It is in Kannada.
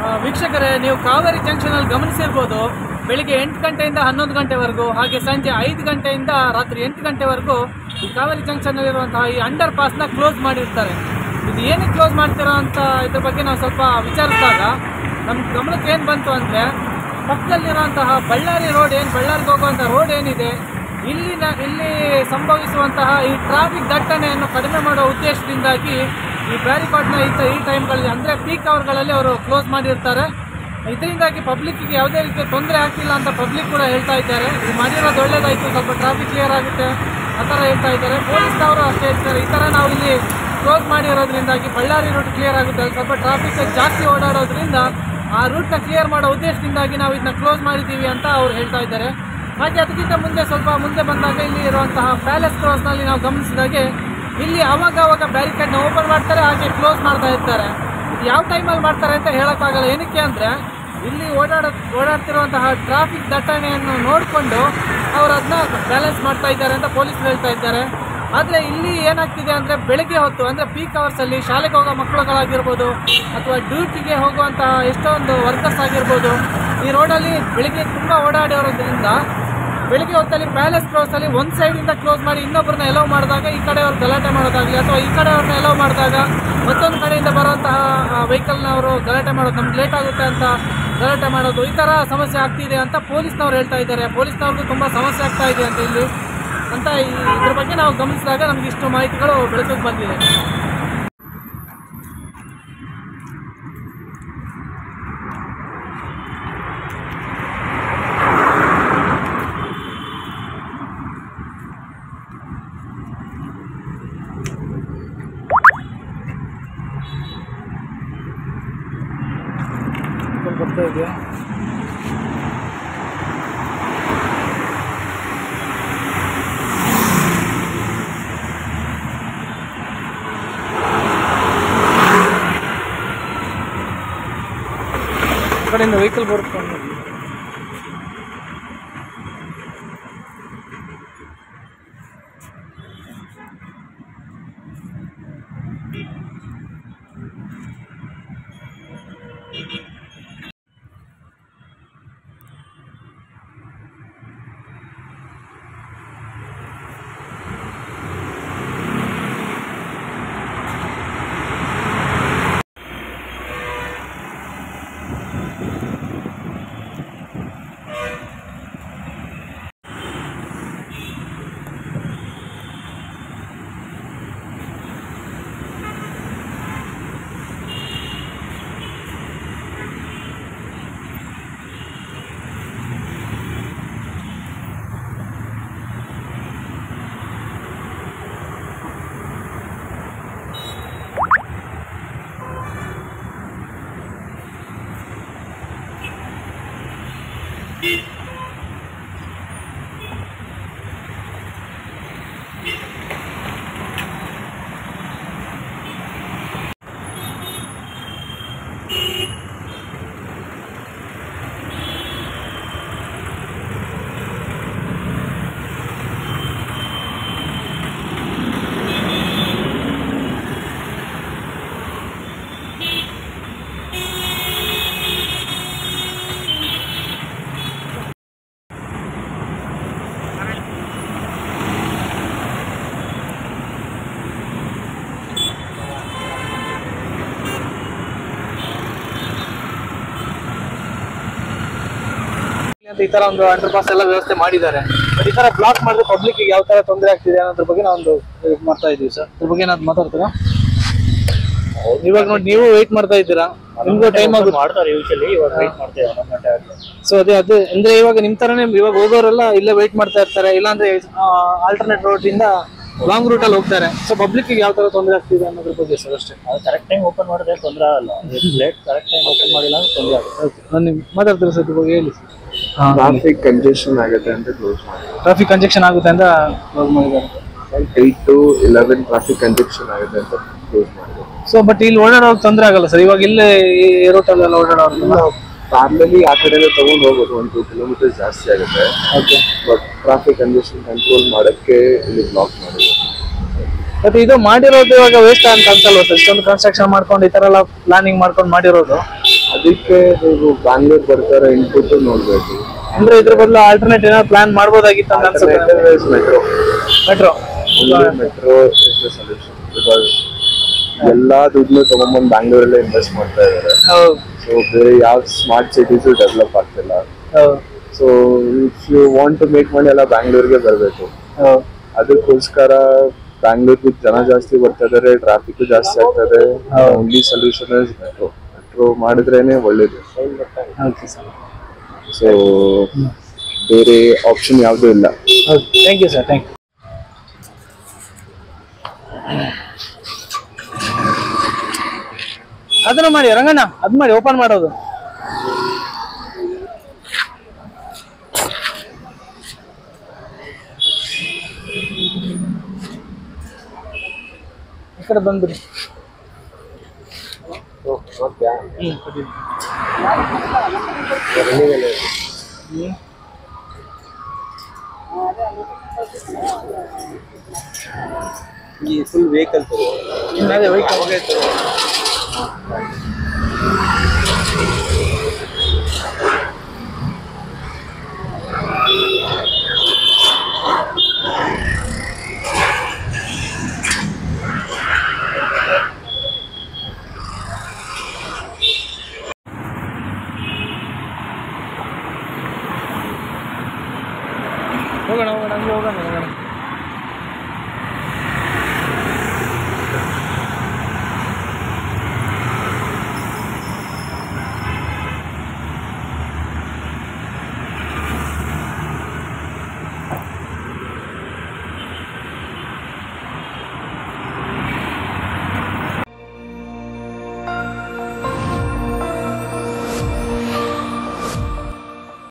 ವೀಕ್ಷಕರೇ ನೀವು ಕಾವೇರಿ ಜಂಕ್ಷನಲ್ಲಿ ಗಮನಿಸಿರ್ಬೋದು ಬೆಳಿಗ್ಗೆ ಎಂಟು ಗಂಟೆಯಿಂದ ಹನ್ನೊಂದು ಗಂಟೆವರೆಗೂ ಹಾಗೆ ಸಂಜೆ ಐದು ಗಂಟೆಯಿಂದ ರಾತ್ರಿ ಎಂಟು ಗಂಟೆವರೆಗೂ ಈ ಕಾವೇರಿ ಜಂಕ್ಷನ್ನಲ್ಲಿರುವಂತಹ ಈ ಅಂಡರ್ ಪಾಸ್ನ ಕ್ಲೋಸ್ ಮಾಡಿರ್ತಾರೆ ಇದು ಏನಕ್ಕೆ ಕ್ಲೋಸ್ ಮಾಡ್ತೀರಾ ಅಂತ ಇದ್ರ ಬಗ್ಗೆ ನಾವು ಸ್ವಲ್ಪ ವಿಚಾರಿಸಿದಾಗ ನಮ್ಮ ಗಮನಕ್ಕೆ ಏನು ಬಂತು ಅಂದರೆ ಪಕ್ಕದಲ್ಲಿರುವಂತಹ ಬಳ್ಳಾರಿ ರೋಡ್ ಏನು ಬಳ್ಳಾರಿಗೆ ಹೋಗುವಂಥ ರೋಡ್ ಏನಿದೆ ಇಲ್ಲಿನ ಇಲ್ಲಿ ಸಂಭವಿಸುವಂತಹ ಈ ಟ್ರಾಫಿಕ್ ದಟ್ಟಣೆಯನ್ನು ಕಡಿಮೆ ಮಾಡುವ ಉದ್ದೇಶದಿಂದಾಗಿ ಈ ಬ್ಯಾರಿಕಾಡ್ನ ಇಂಥ ಈ ಟೈಮ್ಗಳಲ್ಲಿ ಅಂದರೆ ಪೀಕ್ ಅವರ್ಗಳಲ್ಲಿ ಅವರು ಕ್ಲೋಸ್ ಮಾಡಿರ್ತಾರೆ ಇದರಿಂದಾಗಿ ಪಬ್ಲಿಕ್ಕಿಗೆ ಯಾವುದೇ ರೀತಿಯ ತೊಂದರೆ ಆಗ್ತಿಲ್ಲ ಅಂತ ಪಬ್ಲಿಕ್ ಕೂಡ ಹೇಳ್ತಾ ಇದ್ದಾರೆ ಇದು ಮಾಡಿರೋದು ಒಳ್ಳೇದಾಯಿತು ಸ್ವಲ್ಪ ಟ್ರಾಫಿಕ್ ಕ್ಲಿಯರ್ ಆಗುತ್ತೆ ಆ ಥರ ಹೇಳ್ತಾ ಇದ್ದಾರೆ ಪೊಲೀಸ್ನವರು ಅಷ್ಟೇ ಹೇಳ್ತಾರೆ ಈ ಥರ ನಾವು ಇಲ್ಲಿ ಕ್ಲೋಸ್ ಮಾಡಿರೋದ್ರಿಂದಾಗಿ ಬಳ್ಳಾರಿ ರೂಟ್ ಕ್ಲಿಯರ್ ಆಗುತ್ತೆ ಅಲ್ಲಿ ಸ್ವಲ್ಪ ಟ್ರಾಫಿಕ್ ಜಾಸ್ತಿ ಓಡಾಡೋದ್ರಿಂದ ಆ ರೂಟ್ನ ಕ್ಲಿಯರ್ ಮಾಡೋ ಉದ್ದೇಶದಿಂದಾಗಿ ನಾವು ಇದನ್ನ ಕ್ಲೋಸ್ ಮಾಡಿದ್ದೀವಿ ಅಂತ ಅವ್ರು ಹೇಳ್ತಾ ಇದ್ದಾರೆ ಹಾಗೆ ಅದಕ್ಕಿಂತ ಮುಂದೆ ಸ್ವಲ್ಪ ಮುಂದೆ ಬಂದಾಗ ಇಲ್ಲಿ ಇರುವಂತಹ ಪ್ಯಾಲೇಸ್ ಕ್ರಾಸ್ನಲ್ಲಿ ನಾವು ಗಮನಿಸಿದಾಗೆ ಇಲ್ಲಿ ಅವಾಗ ಅವಾಗ ಬ್ಯಾರಿಕೇಡ್ನ ಓಪನ್ ಮಾಡ್ತಾರೆ ಹಾಗೆ ಕ್ಲೋಸ್ ಮಾಡ್ತಾ ಇರ್ತಾರೆ ಇದು ಯಾವ ಟೈಮಲ್ಲಿ ಮಾಡ್ತಾರೆ ಅಂತ ಹೇಳೋಕ್ಕಾಗಲ್ಲ ಏನಕ್ಕೆ ಅಂದರೆ ಇಲ್ಲಿ ಓಡಾಡ ಓಡಾಡ್ತಿರುವಂತಹ ಟ್ರಾಫಿಕ್ ದಟ್ಟಣೆಯನ್ನು ನೋಡಿಕೊಂಡು ಅವರು ಅದನ್ನ ಬ್ಯಾಲೆನ್ಸ್ ಮಾಡ್ತಾ ಇದ್ದಾರೆ ಅಂತ ಪೊಲೀಸರು ಹೇಳ್ತಾ ಇದ್ದಾರೆ ಆದರೆ ಇಲ್ಲಿ ಏನಾಗ್ತಿದೆ ಅಂದರೆ ಬೆಳಗ್ಗೆ ಹೊತ್ತು ಅಂದರೆ ಪೀಕ್ ಅವರ್ಸಲ್ಲಿ ಶಾಲೆಗೆ ಹೋಗೋ ಮಕ್ಕಳುಗಳಾಗಿರ್ಬೋದು ಅಥವಾ ಡ್ಯೂಟಿಗೆ ಹೋಗುವಂತಹ ಎಷ್ಟೊಂದು ವರ್ಕರ್ಸ್ ಆಗಿರ್ಬೋದು ಈ ರೋಡಲ್ಲಿ ಬೆಳಿಗ್ಗೆ ತುಂಬ ಓಡಾಡಿರೋದ್ರಿಂದ ಬೆಳಿಗ್ಗೆ ಹೊತ್ತಲ್ಲಿ ಪ್ಯಾಲೇಸ್ ಕ್ರಾಸಲ್ಲಿ ಒಂದು ಸೈಡಿಂದ ಕ್ಲೋಸ್ ಮಾಡಿ ಇನ್ನೊಬ್ಬರನ್ನ ಎಲೋ ಮಾಡಿದಾಗ ಈ ಕಡೆಯವ್ರು ಗಲಾಟೆ ಮಾಡೋದಾಗಲಿ ಅಥವಾ ಈ ಕಡೆಯವ್ರನ್ನ ಎಲೋ ಮಾಡಿದಾಗ ಮತ್ತೊಂದು ಕಡೆಯಿಂದ ಬರುವಂತಹ ವೆಹಿಕಲ್ನವರು ಗಲಾಟೆ ಮಾಡೋದು ನಮ್ಗೆ ಲೇಟ್ ಆಗುತ್ತೆ ಅಂತ ಗಲಾಟೆ ಮಾಡೋದು ಈ ಥರ ಸಮಸ್ಯೆ ಆಗ್ತಿದೆ ಅಂತ ಪೊಲೀಸ್ನವ್ರು ಹೇಳ್ತಾ ಇದ್ದಾರೆ ಪೊಲೀಸ್ನವ್ರಿಗೂ ತುಂಬ ಸಮಸ್ಯೆ ಆಗ್ತಾ ಇದೆ ಅಂತ ಇಲ್ಲಿ ಅಂತ ಈ- ಇದ್ರ ಬಗ್ಗೆ ನಾವು ಗಮನಿಸಿದಾಗ ನಮ್ಗೆ ಇಷ್ಟು ಮಾಹಿತಿಗಳು ಬೆಳಕಿಗೆ ಬಂದಿದೆ ಬರ್ತಾ ಇದೆಯಾ ಈ ಕಡೆಯಿಂದ ವೆಹಿಕಲ್ ಬರುತ್ತೆ ಅಂತ ಈ ತರ ಒಂದು ಅಂಡರ್ ಪಾಸ್ ಎಲ್ಲ ವ್ಯವಸ್ಥೆ ಮಾಡಿದ್ದಾರೆ ಬಟ್ ಈ ತರ ಬ್ಲಾಕ್ ಮಾಡಿದ್ರೆ ಪಬ್ಲಿಕ್ ಯಾವ ತರ ತೊಂದರೆ ಆಗ್ತಿದೆ ಅನ್ನೋದ್ರ ಬಗ್ಗೆ ನಾವೊಂದು ಇದು ಮಾಡ್ತಾ ಇದೀವಿ ಸರ್ ಇದ್ರ ಬಗ್ಗೆ ಏನಾದ್ರು ಮಾತಾಡ್ತೀರಾ ಇವಾಗ ನೋಡಿ ನೀವು ವೆಯ್ಟ್ ಮಾಡ್ತಾ ಇದ್ದೀರಾ ನಿಮ್ಗೂ ಟೈಮ್ ಆಗುತ್ತೆ ಮಾಡ್ತಾರೆ ಯೂಶಲಿ ಇವಾಗ ವೇಟ್ ಮಾಡ್ತೇವೆ ಒಂದೊಂದು ಗಂಟೆ ಆಗುತ್ತೆ ಸೊ ಅದೇ ಅದೇ ಅಂದ್ರೆ ಇವಾಗ ನಿಮ್ ತರನೇ ಇವಾಗ ಹೋಗೋರೆಲ್ಲ ಇಲ್ಲೇ ವೆಯ್ಟ್ ಮಾಡ್ತಾ ಇರ್ತಾರೆ ಇಲ್ಲಾಂದ್ರೆ ಆಲ್ಟರ್ನೇಟ್ ರೋಡ್ ಇಂದ ಲಾಂಗ್ ರೂಟ್ ಅಲ್ಲಿ ಹೋಗ್ತಾರೆ ಸೊ ಪಬ್ಲಿಕ್ ಯಾವ ತರ ತೊಂದರೆ ಆಗ್ತಿದೆ ಅನ್ನೋದ್ರ ಬಗ್ಗೆ ಸರ್ ಅಷ್ಟೇ ಅದು ಕರೆಕ್ಟ್ ಟೈಮ್ ಓಪನ್ ಮಾಡಿದ್ರೆ ತೊಂದರೆ ಆಗಲ್ಲ ಲೇಟ್ ಕರೆಕ್ಟ್ ಟೈಮ್ ಓಪನ್ ಮಾಡಿಲ್ಲ ಅಂದ್ರೆ ತೊಂದರೆ ಆಗುತ್ತೆ ನಾನು ನಿಮ್ ಮಾತಾಡ್ತೀರಾ ಸರ್ ಇವಾಗ ಹೇಳಿ ಟ್ರಾಫಿಕ್ ಕಂಜೆಷನ್ ಆಗುತ್ತೆ ಅಂತ ಕ್ಲೋಸ್ ಮಾಡಿ ಟ್ರಾಫಿಕ್ ಕಂಜೆಕ್ಷನ್ ಆಗುತ್ತೆ ಅಂತ ಕ್ಲೋಸ್ ಮಾಡಿದ್ದಾರೆ eight to eleven traffic congestion ಆಗುತ್ತೆ ಅಂತ ಕ್ಲೋಸ್ ಮಾಡಿದ್ರು ಸೊ ಬಟ್ ಇಲ್ಲಿ ಓಡಾಡೋಕೆ ತೊಂದರೆ ಆಗಲ್ಲ ಸರ್ ಇವಾಗ ಇಲ್ಲೇ ಈ ರೂಟಲ್ಲೆಲ್ಲ ಓಡಾಡೋರು ಪ್ಯಾರ್ಲಲಿ ಆ ಕಡೆ ತಗೊಂಡು ಹೋಗೋದು ಒಂದು ಟೂ ಕಿಲೋಮೀಟರ್ ಜಾಸ್ತಿ ಆಗುತ್ತೆ okay but traffic congestion control ಮಾಡೋಕ್ಕೆ ಇಲ್ಲಿ ಬ್ಲಾಕ್ ಮಾಡಿದ್ರು ಮತ್ತೆ ಇದು ಮಾಡಿರೋದು ಇವಾಗ ವೇಸ್ಟ್ ಅಂತ ಅನ್ಸಲ್ವಾ ಸರ್ ಇಷ್ಟೊಂದು ಕನ್ಸ್ಟ್ರಕ್ಷನ್ ಮಾಡ್ಕೊಂಡು ಈ ತರ ಎಲ್ಲ ಪ್ಲಾನಿಂಗ್ ಮಾಡ್ಕೊಂಡು ಮಾಡಿರೋದು ಅದಕ್ಕೆ ನೀವು ಬ್ಯಾಂಗ್ಳೂರ್ ಬರ್ತಾರೆ ಇನ್ಪುಟ್ ನೋಡ್ಬೇಕು ಅಂದ್ರೆ ಇದ್ರ ಬದಲು ಆಲ್ಟರ್ನೇಟ್ ಏನೋ ಪ್ಲಾನ್ ಮಾಡ್ಬೋದಾಗಿತ್ತು ಅಂತ ಅನ್ಸುತ್ತೆ metro metro metro is the solution because ಎಲ್ಲಾ ದುಡ್ಡು ತಗೊಂಡ್ಬಂದು ಬ್ಯಾಂಗ್ಳೂರಲ್ಲೇ ಇನ್ವೆಸ್ಟ್ ಮಾಡ್ತಾ ಇದ್ದಾರೆ ಹೌದು ಸೊ ಬೇರೆ ಯಾವ ಸ್ಮಾರ್ಟ್ ಸಿಟೀಸು ಡೆವಲಪ್ ಆಗ್ತಿಲ್ಲ ಹೌದು so if you want to make money ಎಲ್ಲ ಬ್ಯಾಂಗ್ಳೂರ್ಗೆ ಬರಬೇಕು ಹೌದು ಅದಕ್ಕೋಸ್ಕರ ಬ್ಯಾಂಗ್ಳೂರ್ಗೆ ಜನ ಜಾಸ್ತಿ ಬರ್ತಾ ಇದಾರೆ ಟ್ರಾಫಿಕ್ ಜಾಸ್ತಿ ಆಗ್ತದೆ only solution is metro metro ಮಾಡಿದ್ರೇನೆ ಒಳ್ಳೇದು ಓಕೆ ಸರ್ ಸೊ ಬೇರೆ ಆಪ್ಷನ್ ಯಾವುದೂ ಇಲ್ಲ okay thank you sir thank you ಅದನ್ನು ಮಾಡಿ ರಂಗಣ್ಣ ಅದ್ ಮಾಡಿ ಓಪನ್ ಮಾಡೋದು ಈ ಕಡೆ ಬಂದ್ಬಿಡಿ ಹ್ಮ್ ಕೊಡಿ. ಹ್ಮ್. ಈ ಫುಲ್ ವೆಹಿಕಲ್ ಇನ್ನು ಅದೇ vehicle. ಹೋಗೋಣ ಹೋಗೋಣ ಹಂಗೆ ಹೋಗೋಣ ಹೋಗೋಣ